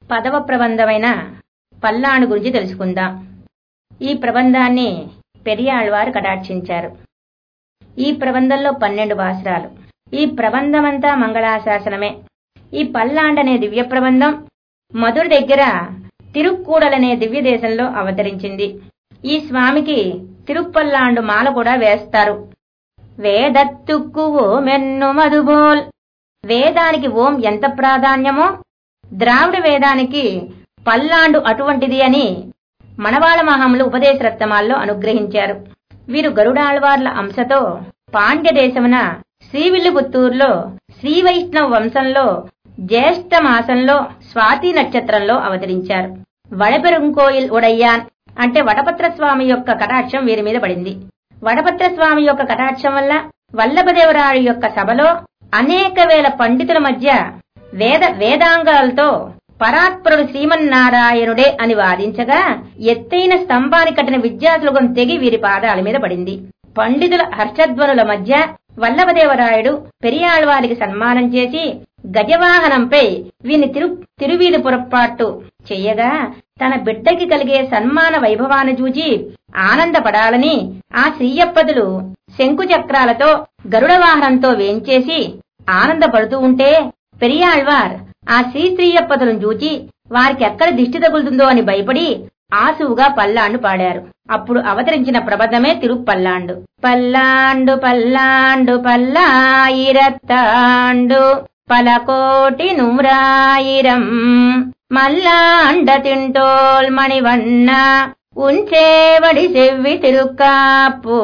పదవ ప్రబంధమైన పల్లాను గురించి తెలుసుకుందాం ఈ ప్రబంధాన్ని పెరియాళ్వారు కటాక్షించారు ఈ ప్రబంధంలో పన్నెండు భాసురాలు ఈ ప్రబంధమంతా మంగళాశాసనమే ఈ పల్లాండనే దివ్య ప్రబంధం మధుర దగ్గర తిరుక్కూడలనే దివ్య దేశంలో అవతరించింది ఈ స్వామికి తిరుప్పల్లాండు మాల కూడా వేస్తారు వేదత్తుక్కు ఓమెన్ను మధుబోల్ వేదానికి ఓం ఎంత ప్రాధాన్యమో ద్రావిడ వేదానికి పల్లాండు అటువంటిది అని మనవాళ మహాములు ఉపదేశ రత్నమాల్లో అనుగ్రహించారు వీరు గరుడాళ్వార్ల అంశతో పాండ్య దేశమున శ్రీవిల్లుపుత్తూరులో శ్రీ వైష్ణవ వంశంలో జ్యేష్ఠ మాసంలో స్వాతి నక్షత్రంలో అవతరించారు వడపెరుంకోయిల్ ఉడయ్యాన్ అంటే వడపత్ర స్వామి యొక్క కటాక్షం వీరి మీద పడింది వడపత్ర స్వామి యొక్క కటాక్షం వల్ల వల్లభదేవరాయు యొక్క సభలో అనేక వేల పండితుల మధ్య వేద వేదాంగాలతో పరాత్పరుడు శ్రీమన్నారాయణుడే అని వాదించగా ఎత్తైన స్తంభాన్ని కట్టిన విద్యాసులుగం తెగి వీరి పాదాల మీద పడింది పండితుల హర్షధ్వనుల మధ్య వల్లభదేవరాయుడు పెరియాళ్వారికి సన్మానం చేసి గజవాహనంపై వీని తిరు తిరువీధి పొరపాటు చెయ్యగా తన బిడ్డకి కలిగే సన్మాన వైభవాన్ని చూచి ఆనందపడాలని ఆ శ్రీయప్పదులు శంకుచక్రాలతో గరుడ వాహనంతో వేంచేసి ఆనందపడుతూ ఉంటే పెరియాళ్వార్ ఆ శ్రీ శ్రీయప్పదులను చూచి వారికి ఎక్కడ దిష్టి తగులుతుందో అని భయపడి ఆసువుగా పల్లాండు పాడారు అప్పుడు అవతరించిన ప్రబద్ధమే తిరుపల్లాండు పల్లాండు పల్లాండు పల్లాయిరత్తాండు పలకోటి నూరాయిరం మల్లాండ తింటోల్ మణివన్న ఉంచేవడి செவ்வி திருக்காப்பு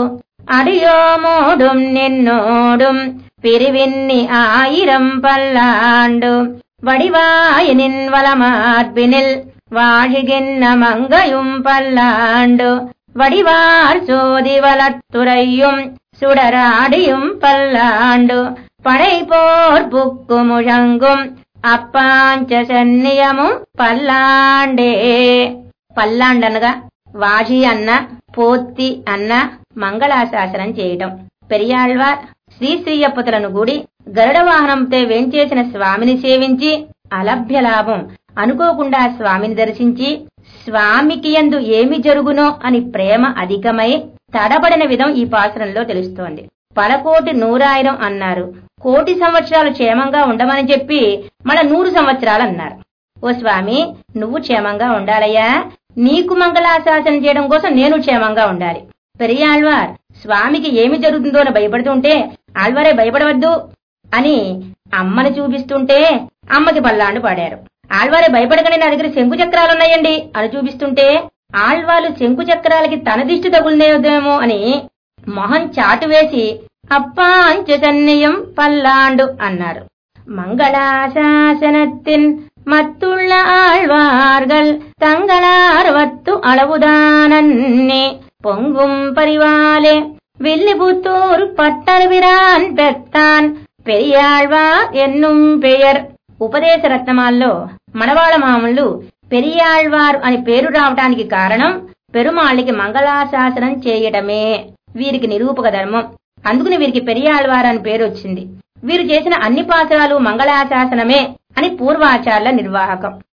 அடியோமோடும் நின்னோடும் பிரிவின்னி ஆயிரம் பல்லாண்டு வடிவாய் நின் வளமார்பினில் வாழுகின்ற மங்கையும் பல்லாண்டு வடிவார் சோதி வளத்துறையும் சுடராடியும் பல்லாண்டு படைபோர் புக்கு முழங்கும் అప్పాంచ సన్నియము పల్లాండే పల్లాండనగా వాజి అన్న పోత్తి అన్న మంగళాశాసనం చేయటం పెరియాళ్వార్ శ్రీ శ్రీయప్పతులను గుడి గరుడ వాహనంతో వేంచేసిన స్వామిని సేవించి అలభ్య లాభం అనుకోకుండా స్వామిని దర్శించి స్వామికి యందు ఏమి జరుగునో అని ప్రేమ అధికమై తడబడిన విధం ఈ పాసురంలో తెలుస్తోంది పలకోటి నూరాయిరం అన్నారు కోటి సంవత్సరాలు క్షేమంగా ఉండమని చెప్పి మన నూరు సంవత్సరాలు అన్నారు ఓ స్వామి నువ్వు క్షేమంగా ఉండాలయ్యా నీకు మంగళాశాసనం చేయడం కోసం నేను క్షేమంగా ఉండాలి పెరియాళ్వార్ స్వామికి ఏమి జరుగుతుందో అని భయపడుతుంటే ఆళ్వారే భయపడవద్దు అని అమ్మని చూపిస్తుంటే అమ్మకి పల్లాండు పాడారు ఆళ్వారే భయపడగానే నా దగ్గర శంకు చక్రాలున్నాయండి అని చూపిస్తుంటే ఆళ్వాలు శంకు చక్రాలకి తన దిష్టి తగులునేదేమో అని మొహం చాటు వేసి అప్పాంచు సన్నియం పల్లాండు అన్నారు மங்களாசாசனத்தின் மத்துள்ள ஆழ்வார்கள் தங்களார்வத்து அளவுதானன்னே பொங்கும் பரிவாலே வில்லிபுத்தூர் பட்டர்பிரான் பெத்தான் పెరియాళ్వార్ ఎన్నుం పెయర్ ఉపదేశ రత్నమాల్లో మనవాళ మామూలు పెరియాళ్వారు అని పేరు రావటానికి కారణం పెరుమాళ్ళకి మంగళాశాసనం చేయటమే వీరికి నిరూపక ధర్మం అందుకుని వీరికి పెరియాళ్వారు అని పేరు వచ్చింది వీరు చేసిన అన్ని పాత్రాలు మంగళాశాసనమే అని పూర్వాచార్ల నిర్వాహకం